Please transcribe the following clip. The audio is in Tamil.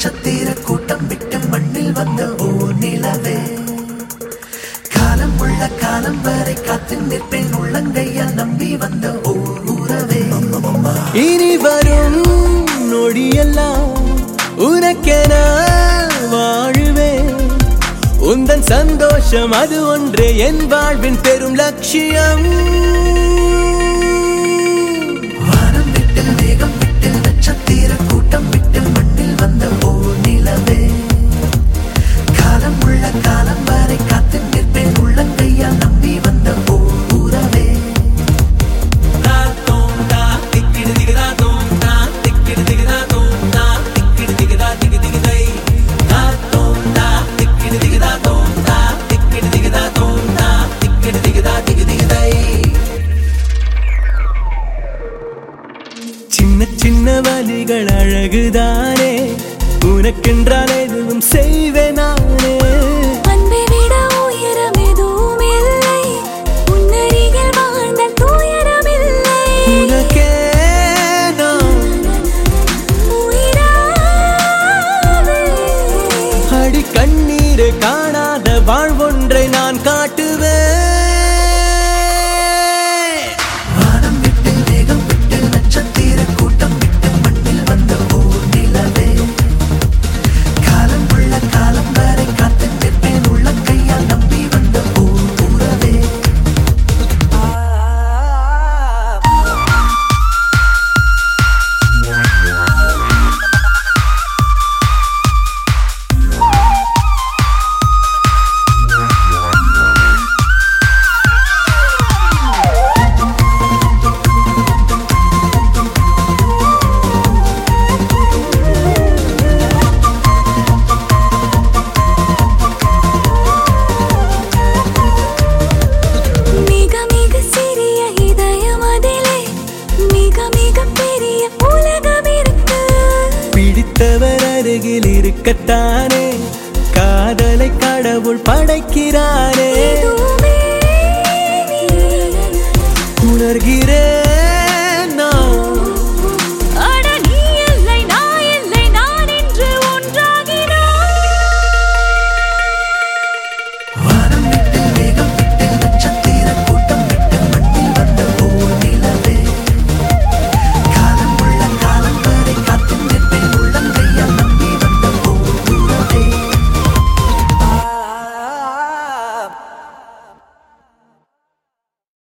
நட்சத்திர கூட்டம் விட்டு மண்ணில் வந்த ஓ நிலவே காலம் உள்ள காலம் வரை காத்து நிற்பேன் உள்ளங்கையால் நம்பி வந்த ஓ உறவே இனி வரும் நொடியெல்லாம் உனக்கென வாழுவேன் உந்தன் சந்தோஷம் அது ஒன்றே என் வாழ்வின் பெரும் லட்சியம் வானம் விட்டு மேகம் விட்டு நட்சத்திர கூட்டம் விட்டு மண்ணில் வந்த ஓ நிலவே காலம் உள்ள காலம் வரை காத்து நிற்பேன் உள்ளங்கையால் நம்பி வந்த ஓ உறவே சின்ன சின்ன வலிகள் அழகுதானே உனக்கென்றால் எதுவும் செய்வேன் நானே அன்பை விட உயரம் எதுவும் இல்லை உன்னருகில் வாழ்ந்த துயரமில்லை உனக்கே நான் உயிராவே அடி கண்ணீரை காணாத வாழ்வொன்றை நான் காட்டுவேன் வானம் விட்டு மேகம் விட்டு நட்சத்திர கூட்டம் விட்டு மண்ணில் வந்த ஓ நிலவே காலம் உள்ள காலம் வரை காத்து நிற்பேன் உள்ளங்கையால் நம்பி வந்த ஓ உறவே மிக மிக சிறிய இதயம் அதிலே மிக மிக பெரிய உலகம் இருக்கு பிடித்தவர் அருகில் இருக்கத்தானே காதலை கடவுள் படைக்கிறார்